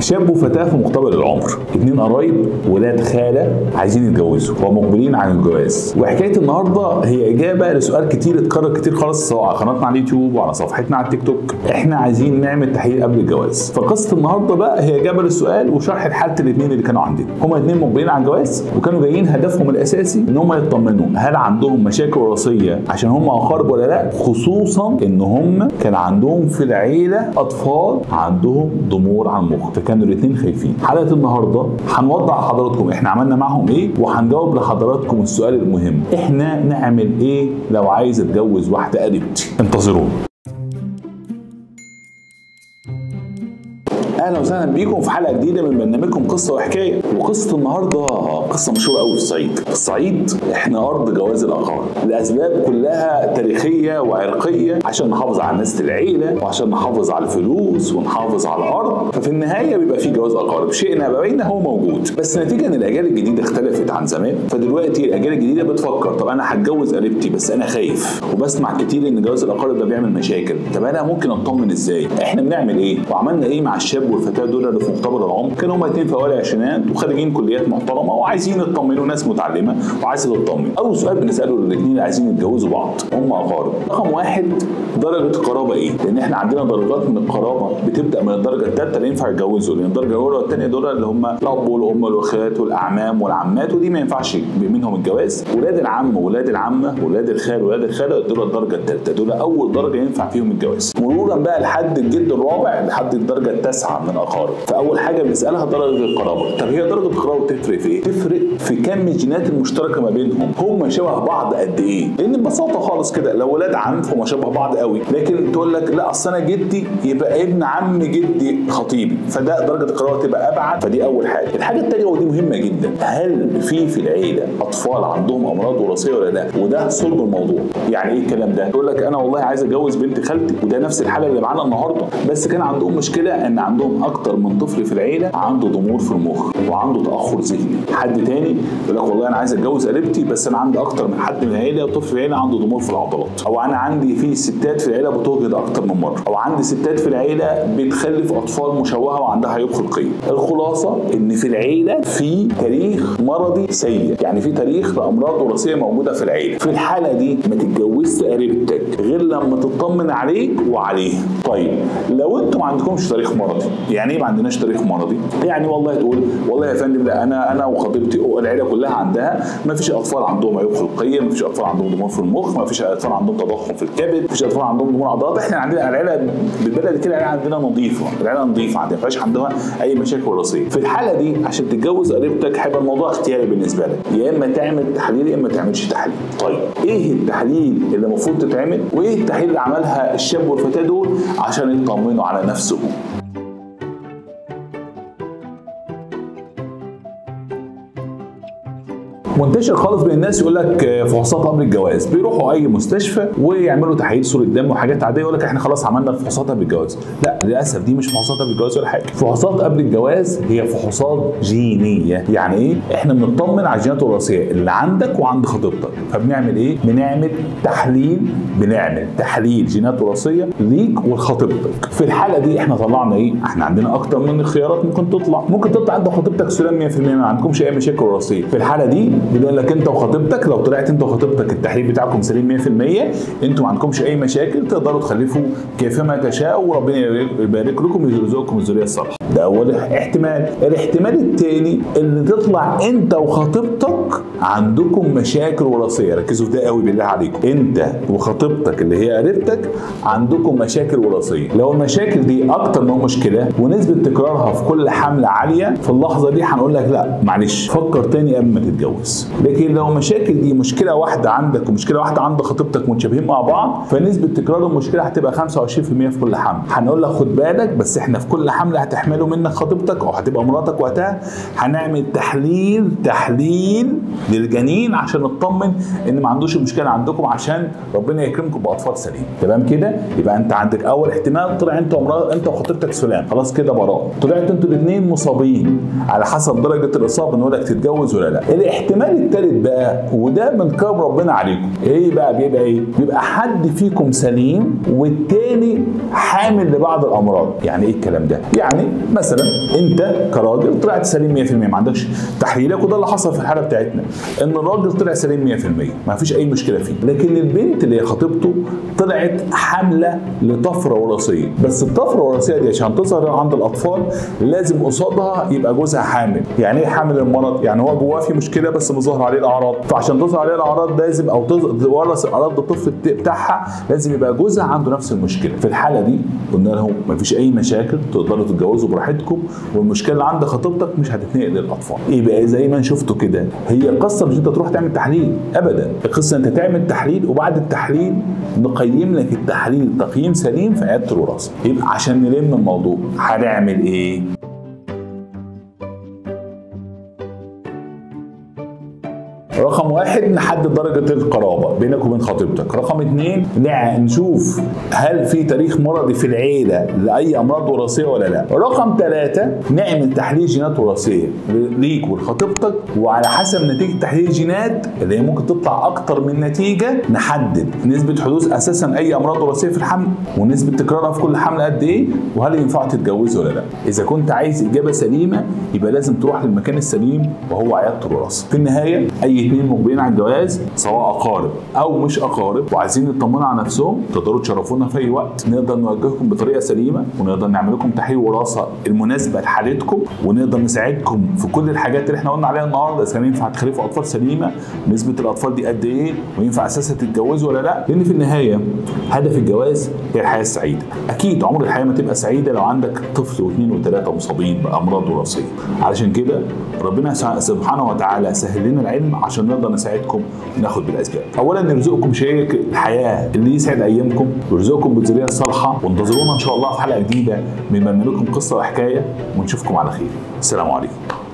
شاب وفتاه في مقتبل العمر اتنين قرايب ولاد خاله عايزين يتجوزوا ومقبلين عن الجواز وحكايه النهارده هي اجابه لسؤال كتير اتكرر كتير خالص سواء على قناتنا على اليوتيوب وعلى صفحتنا على التيك توك احنا عايزين نعمل تحليل قبل الجواز فقصه النهارده بقى هي اجابه للسؤال وشرح حاله الاثنين اللي كانوا عندنا هما الاثنين مقبلين على الجواز وكانوا جايين هدفهم الاساسي ان هم يطمنوا هل عندهم مشاكل وراثيه عشان هم اقارب ولا لا خصوصا ان هم كان عندهم في العيله اطفال عندهم ضمور على المخ فكانوا الاثنين خايفين حلقه النهارده هنوضح لحضراتكم احنا عملنا معاهم ايه وهنجاوب لحضراتكم السؤال المهم احنا نعمل ايه لو عايز اتجوز واحده قريبتي انتظرونا اهلا وسهلا بيكم في حلقه جديده من برنامجكم قصه وحكايه وقصه النهارده قصه مشهوره قوي في الصعيد في الصعيد احنا ارض جواز الاقارب لاسباب كلها تاريخيه وعرقيه عشان نحافظ على نسل العيله وعشان نحافظ على الفلوس ونحافظ على الارض ففي النهايه بيبقى في جواز اقارب شئنا بينا هو موجود بس نتيجه ان الاجيال الجديده اختلفت عن زمان فدلوقتي الاجيال الجديده بتفكر طب انا هتجوز قريبتي بس انا خايف وبسمع كتير ان جواز الاقارب ده بيعمل مشاكل طب انا ممكن اطمن ازاي احنا بنعمل ايه وعملنا ايه مع الشاب والفتاه دول اللي في مقتبل العمر كانوا هما الاثنين في اوائل العشرينات وخارجين كليات محترمه وعايزين يطمنوا ناس متعلمه وعايزه تطمن اول سؤال بنساله للاثنين اللي عايزين يتجوزوا بعض هم اقارب رقم واحد درجه القرابه ايه لان احنا عندنا درجات من القرابه بتبدا من الدرجه الثالثه اللي ينفع يتجوزوا لان الدرجه الاولى والثانيه دول اللي هم الاب والام والاخوات والاعمام والعمات ودي ما ينفعش منهم الجواز ولاد العم ولاد العمه ولاد الخال ولاد الخاله دول الدرجه الثالثه دول اول درجه ينفع فيهم الجواز مرورا بقى لحد الجد الرابع لحد الدرجه التاسعه من اقارب فاول حاجه بنسالها درجه القرابه طب هي درجه القرابه تفرق في ايه تفرق في كم الجينات المشتركه ما بينهم هم شبه بعض قد ايه لان ببساطه خالص كده لو ولاد عم فهم شبه بعض قوي لكن تقول لك لا اصل انا جدي يبقى ابن عم جدي خطيبي فده درجه القرابه تبقى ابعد فدي اول حاجه الحاجه الثانيه ودي مهمه جدا هل في في العيله اطفال عندهم امراض وراثيه ولا لا وده صلب الموضوع يعني ايه الكلام ده يقول لك انا والله عايز اتجوز بنت خالتي وده نفس الحاله اللي معانا النهارده بس كان عندهم مشكله ان عندهم اكتر من طفل في العيله عنده ضمور في المخ وعنده تاخر ذهني حد تاني يقول لك والله انا عايز اتجوز قريبتي بس انا عندي اكتر من حد من العيله وطفل في العيله عنده ضمور في العضلات او انا عندي في ستات في العيله بتوجد اكتر من مره او عندي ستات في العيله بتخلف اطفال مشوهه وعندها عيوب خلقيه الخلاصه ان في العيله في تاريخ مرضي سيء يعني في تاريخ لامراض وراثيه موجوده في العيله في الحاله دي ما تتجوزش قريبتك غير لما تطمن عليك وعليها طيب لو انتم ما عندكمش تاريخ مرضي يعني ايه ما عندناش تاريخ مرضي يعني والله تقول والله يا فندم لا انا انا وخطيبتي العيله كلها عندها ما فيش اطفال عندهم عيوب خلقيه ما فيش اطفال عندهم ضمور في المخ ما فيش اطفال عندهم تضخم في الكبد ما فيش اطفال عندهم ضمور عضلات احنا عندنا العيله بالبلد كده العيله عندنا نظيفه العيله نظيفه عندنا ما فيش عندها اي مشاكل وراثيه في الحاله دي عشان تتجوز قريبتك هيبقى الموضوع اختياري بالنسبه لك يا اما تعمل تحليل يا اما ما تعملش تحليل طيب ايه التحليل اللي المفروض تتعمل وايه التحليل اللي عملها الشاب والفتاه دول عشان يطمنوا على نفسهم منتشر خالص بين الناس يقول لك فحوصات قبل الجواز بيروحوا اي مستشفى ويعملوا تحاليل صوره دم وحاجات عاديه يقول لك احنا خلاص عملنا الفحوصات قبل الجواز لا للاسف دي مش فحوصات قبل الجواز ولا حاجه فحوصات قبل الجواز هي فحوصات جينيه يعني ايه احنا بنطمن على الجينات الوراثيه اللي عندك وعند خطيبتك فبنعمل ايه بنعمل تحليل بنعمل تحليل جينات وراثيه ليك ولخطيبتك في الحاله دي احنا طلعنا ايه احنا عندنا اكتر من الخيارات ممكن تطلع ممكن تطلع انت وخطيبتك سلام 100% ما عندكمش اي مشاكل وراثيه في الحاله دي بيقول لك انت وخطيبتك لو طلعت انت وخطيبتك التحليل بتاعكم سليم 100% انتوا ما عندكمش اي مشاكل تقدروا تخلفوا كيفما تشاءوا وربنا يبارك لكم ويرزقكم الذريه الصالحه ده اول احتمال الاحتمال الثاني ان تطلع انت وخطيبتك عندكم مشاكل وراثيه ركزوا في ده قوي بالله عليكم انت وخطيبتك اللي هي قريبتك عندكم مشاكل وراثيه لو المشاكل دي اكتر من مشكله ونسبه تكرارها في كل حمله عاليه في اللحظه دي هنقول لك لا معلش فكر تاني قبل ما تتجوز لكن لو مشاكل دي مشكله واحده عندك ومشكله واحده عند خطيبتك متشابهين مع بعض فنسبه تكرار المشكله هتبقى 25% في كل حمل هنقول لك خد بالك بس احنا في كل حمله هتحمله منك خطيبتك او هتبقى مراتك وقتها هنعمل تحليل تحليل للجنين عشان نطمن ان ما عندوش مشكله عندكم عشان ربنا يكرمكم باطفال سليم تمام كده يبقى انت عندك اول احتمال طلع انت ومرات انت وخطيبتك سلام خلاص كده براء طلعت انتوا الاثنين مصابين على حسب درجه الاصابه نقول لك تتجوز ولا لا الاحتمال الثالث بقى وده من كرم ربنا عليكم ايه بقى بيبقى ايه بيبقى حد فيكم سليم والتاني حامل لبعض الامراض يعني ايه الكلام ده يعني مثلا انت كراجل طلعت سليم 100% ما عندكش تحليلك وده اللي حصل في الحاله بتاعتنا ان الراجل طلع سليم 100% ما فيش اي مشكله فيه لكن البنت اللي هي خطيبته طلعت حامله لطفره وراثيه بس الطفره الوراثيه دي عشان تظهر عند الاطفال لازم قصادها يبقى جوزها حامل يعني ايه حامل المرض يعني هو جواه في مشكله بس مظهر عليه الاعراض فعشان تظهر عليه الاعراض لازم او تورث الاعراض الطفل بتاعها لازم يبقى جوزها عنده نفس المشكله في الحاله دي قلنا لهم مفيش اي مشاكل تقدروا تتجوزوا براحتكم والمشكله اللي عند خطيبتك مش هتتنقل للاطفال يبقى زي ما شفتوا كده هي قصه مش انت تروح تعمل تحليل ابدا القصه انت تعمل تحليل وبعد التحليل نقيم لك التحليل تقييم سليم في عياده الوراثه يبقى عشان نلم الموضوع هنعمل ايه رقم واحد نحدد درجة القرابة بينك وبين خطيبتك رقم اثنين نشوف هل في تاريخ مرضي في العيلة لأي أمراض وراثية ولا لا رقم ثلاثة نعمل تحليل جينات وراثية ليك ولخطيبتك وعلى حسب نتيجة تحليل الجينات اللي هي ممكن تطلع أكتر من نتيجة نحدد نسبة حدوث أساسا أي أمراض وراثية في الحمل ونسبة تكرارها في كل حمل قد إيه وهل ينفع تتجوز ولا لا إذا كنت عايز إجابة سليمة يبقى لازم تروح للمكان السليم وهو عيادة الوراثة في النهاية أي اثنين مقبلين على الجواز سواء اقارب او مش اقارب وعايزين يطمنوا على نفسهم تقدروا تشرفونا في اي وقت نقدر نوجهكم بطريقه سليمه ونقدر نعمل لكم تحليل وراثه المناسبه لحالتكم ونقدر نساعدكم في كل الحاجات اللي احنا قلنا عليها النهارده اذا كان ينفع تخلفوا اطفال سليمه نسبه الاطفال دي قد ايه وينفع اساسا تتجوزوا ولا لا لان في النهايه هدف الجواز هي الحياه السعيده اكيد عمر الحياه ما تبقى سعيده لو عندك طفل واثنين وثلاثه مصابين بامراض وراثيه علشان كده ربنا سبحانه وتعالى سهل لنا العلم عشان نقدر نساعدكم وناخد بالاسباب. اولا نرزقكم شريك الحياه اللي يسعد ايامكم ويرزقكم بالذريه الصالحه وانتظرونا ان شاء الله في حلقه جديده من برنامجكم قصه وحكايه ونشوفكم على خير. السلام عليكم.